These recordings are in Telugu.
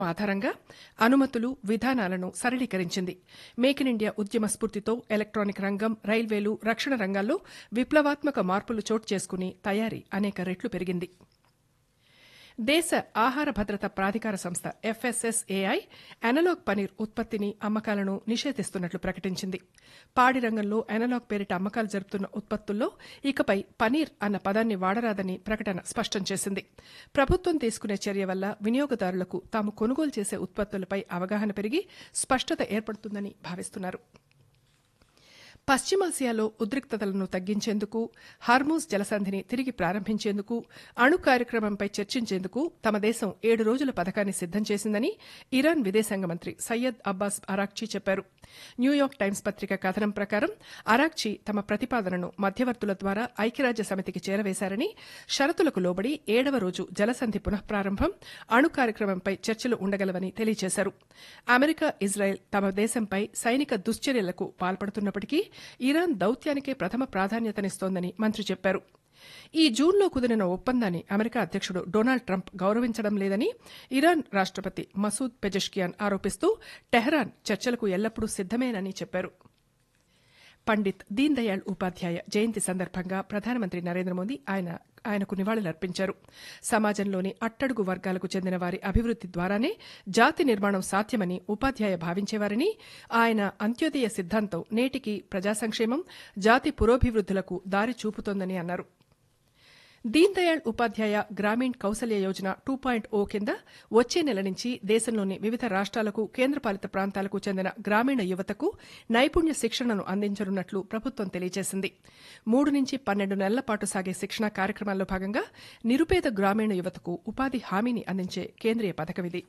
ఆధారంగా అనుమతులు విధానాలను సరళీకరించింది మేక్ ఇన్ ఇండియా ఉద్యమ స్ఫూర్తితో ఎలక్ట్రానిక్ రంగం రైల్వేలు రక్షణ రంగాల్లో విప్లవాత్మక మార్పులు చోటు చేసుకుని తయారీ అనేక రెట్లు పెరిగింది దేశ ఆహార భద్రత ప్రాధికార సంస్థ ఎఫ్ఎస్ఎస్ఏఐ అనలాగ్ పనీర్ ఉత్పత్తిని అమ్మకాలను నిషేధిస్తున్నట్లు ప్రకటించింది పాడి రంగంలో అనలాగ్ పేరిట అమ్మకాలు జరుపుతున్న ఉత్పత్తుల్లో ఇకపై పనీర్ అన్న పదాన్ని వాడరాదని ప్రకటన స్పష్టం చేసింది ప్రభుత్వం తీసుకునే చర్య వల్ల వినియోగదారులకు తాము కొనుగోలు చేసే ఉత్పత్తులపై అవగాహన పెరిగి స్పష్టత ఏర్పడుతుందని భావిస్తున్నారు పశ్చిమాసియాలో ఉద్రిక్తతలను తగ్గించేందుకు హార్మూజ్ జలసంధిని తిరిగి ప్రారంభించేందుకు అణు కార్యక్రమంపై చర్చించేందుకు తమ దేశం ఏడు రోజుల పథకాన్ని సిద్దం చేసిందని ఇరాన్ విదేశాంగ మంత్రి సయ్యద్ అబ్బాస్ అరాక్చీ చెప్పారు న్యూయార్క్ టైమ్స్ పత్రిక కథనం ప్రకారం అరాక్చీ తమ ప్రతిపాదనను మధ్యవర్తుల ద్వారా ఐక్యరాజ్య సమితికి చేరవేశారని షరతులకు లోబడి ఏడవ రోజు జలసంధి పునఃప్రారంభం అణు కార్యక్రమంపై చర్చలు ఉండగలవని తెలియజేశారు అమెరికా ఇజ్రాయెల్ తమ దేశంపై సైనిక దుశ్చర్యలకు పాల్పడుతున్నప్పటికీ ఇరాన్ దౌత్యానికే ప్రథమ ప్రాధాన్యతనిస్తోందని మంత్రి చెప్పారు ఈ జూన్లో కుదిరిన ఒప్పందాన్ని అమెరికా అధ్యక్షుడు డొనాల్డ్ ట్రంప్ గౌరవించడం లేదని ఇరాన్ రాష్టపతి మసూద్ పెజెష్కియాన్ ఆరోపిస్తూ టెహ్రాన్ చర్చలకు ఎల్లప్పుడూ సిద్దమేనని చెప్పారు పండిత్ దీన్ దయాళ్ ఉపాధ్యాయ జయంతి సందర్భంగా ప్రధానమంత్రి నరేంద్ర మోదీ ఆయన ఆయనకు నివాళులర్పించారు సమాజంలోని అట్టడుగు వర్గాలకు చెందిన వారి అభివృద్ది ద్వారానే జాతి నిర్మాణం సాధ్యమని ఉపాధ్యాయ భావించేవారని ఆయన అంత్యోదయ సిద్ధాంతం నేటికి ప్రజా సంక్షేమం జాతి పురోభివృద్దులకు దారి చూపుతోందని అన్నారు Deen Dayal Upadhyaya Grameen Kaushalya Yojana two point O కింద వచ్చే నెల నుంచి దేశంలోని వివిధ రాష్ట్రాలకు కేంద్రపాలిత ప్రాంతాలకు చెందిన గ్రామీణ యువతకు నైపుణ్య శిక్షణను అందించనున్నట్లు ప్రభుత్వం తెలియజేసింది మూడు నుంచి పన్నెండు నెలల పాటు సాగే శిక్షణ కార్యక్రమాల్లో భాగంగా నిరుపేద గ్రామీణ యువతకు ఉపాధి హామీని అందించే కేంద్రీయ పథకమిది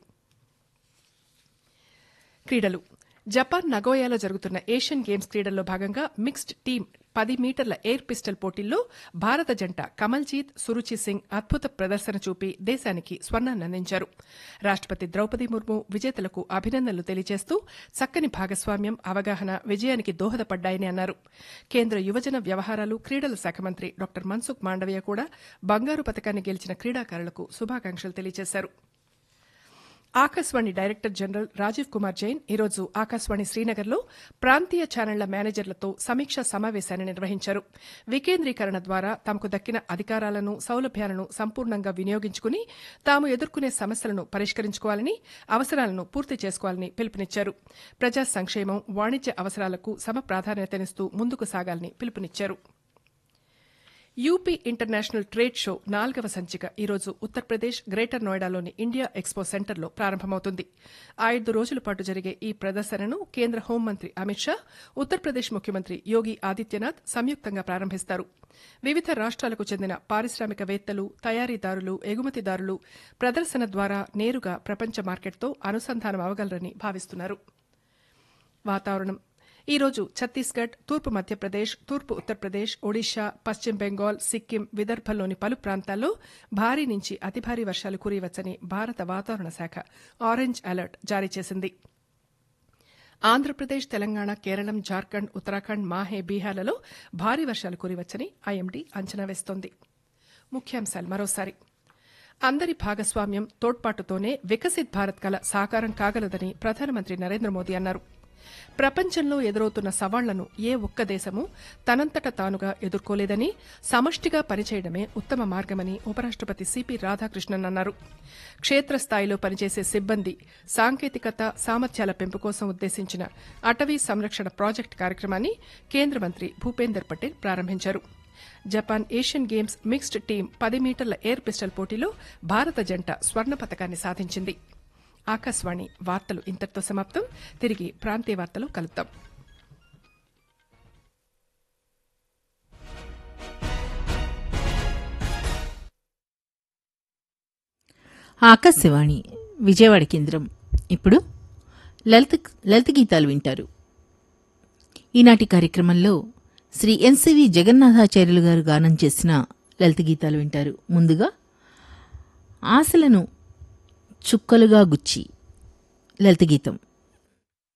క్రీడలు జపాన్ నగోయాలో జరుగుతున్న ఏషియన్ గేమ్స్ క్రీడల్లో భాగంగా మిక్స్డ్ టీమ్ పది మీటర్ల ఎయిర్ పిస్టల్ పోటీల్లో భారత జంట కమల్జీత్ సురుచి సింగ్ అద్భుత ప్రదర్శన చూపి దేశానికి స్వర్ణాన్ని అందించారు రాష్టపతి ద్రౌపది ముర్ము విజేతలకు అభినందనలు తెలియజేస్తూ చక్కని భాగస్వామ్యం అవగాహన విజయానికి దోహదపడ్డాయని అన్నారు కేంద్ర యువజన వ్యవహారాలు క్రీడల శాఖ మంత్రి డాక్టర్ మన్సుఖ్ మాండవీయ కూడా బంగారు పథకాన్ని గెలిచిన క్రీడాకారులకు శుభాకాంక్షలు తెలియజేశారు ఆకాశవాణి డైరెక్టర్ జనరల్ రాజీవ్ కుమార్ జైన్ ఈరోజు ఆకాశవాణి శ్రీనగర్లో ప్రాంతీయ ఛానళ్ల మేనేజర్లతో సమీక్షా సమావేశాన్ని నిర్వహించారు వికేంద్రీకరణ ద్వారా తమకు దక్కిన అధికారాలను సౌలభ్యాలను సంపూర్ణంగా వినియోగించుకుని తాము ఎదుర్కొనే సమస్యలను పరిష్కరించుకోవాలని అవసరాలను పూర్తి చేసుకోవాలని పిలుపునిచ్చారు ప్రజా సంక్షేమం వాణిజ్య అవసరాలకు సమ ప్రాధాన్యతనిస్తూ ముందుకు సాగాలని పిలుపునిచ్చారు యూపీ ఇంటర్నేషనల్ ట్రేడ్ షో నాలుగవ సంచిక ఈరోజు ఉత్తరప్రదేశ్ గ్రేటర్ నోయిడాలోని ఇండియా ఎక్స్పో సెంటర్లో ప్రారంభమవుతుంది ఐదు రోజుల పాటు జరిగే ఈ ప్రదర్శనను కేంద్ర హోంమంత్రి అమిత్ షా ఉత్తరప్రదేశ్ ముఖ్యమంత్రి యోగి ఆదిత్యనాథ్ సంయుక్తంగా ప్రారంభిస్తారు వివిధ రాష్ట్రాలకు చెందిన పారిశ్రామికవేత్తలు తయారీదారులు ఎగుమతిదారులు ప్రదర్శన ద్వారా నేరుగా ప్రపంచ మార్కెట్తో అనుసంధానం అవగలరని భావిస్తున్నారు వాతావరణం ఈ రోజు ఛత్తీస్గఢ్ తూర్పు మధ్యప్రదేశ్ తూర్పు ఉత్తరప్రదేశ్ ఒడిషా పశ్చిమ బెంగాల్ సిక్కిం విదర్భల్లోని పలు ప్రాంతాల్లో భారీ నుంచి అతి భారీ వర్షాలు కురియవచ్చని భారత వాతావరణ శాఖ ఆరెంజ్ అలర్ట్ జారీ చేసింది ఆంధ్రప్రదేశ్ తెలంగాణ కేరళం జార్ఖండ్ ఉత్తరాఖండ్ మాహే బీహార్లలో భారీ వర్షాలు కురియవచ్చని ఐఎండీ అంచనా వేస్తోంది ముఖ్యాంశాలు మరోసారి అందరి భాగస్వామ్యం తోడ్పాటుతోనే వికసిత్ భారత్ కల సాకారం కాగలదని ప్రధానమంత్రి నరేంద్ర మోదీ అన్నారు ప్రపంచంలో ఎదురవుతున్న సవాళ్లను ఏ ఒక్క దేశము తనంతట తానుగా ఎదుర్కోలేదని సమష్టిగా పనిచేయడమే ఉత్తమ మార్గమని ఉపరాష్టపతి సిపి రాధాకృష్ణన్ అన్నారు క్షేత్రస్థాయిలో పనిచేసే సిబ్బంది సాంకేతికత సామర్థ్యాల పెంపు కోసం ఉద్దేశించిన అటవీ సంరక్షణ ప్రాజెక్టు కార్యక్రమాన్ని కేంద్ర మంత్రి భూపేందర్ పటేల్ ప్రారంభించారు Japan Asian Games mixed team పది మీటర్ల ఎయిర్ పిస్టల్ పోటీలో భారత జంట స్వర్ణ పతకాన్ని సాధించింది ఆకాశవాణి వార్తలు ఇంతటితో సమాప్తం తిరిగి ప్రాంతీయ వార్తలు కలుద్దాం ఆకాశవాణి విజయవాడ కేంద్రం ఇప్పుడు లలిత లలిత గీతాలు వింటారు ఈనాటి కార్యక్రమంలో శ్రీ ఎన్సివి జగన్నాథాచార్యులు గారు గానం చేసిన లలిత గీతాలు వింటారు ముందుగా ఆశలను చుక్కలుగా గుచ్చి లలిత గీతం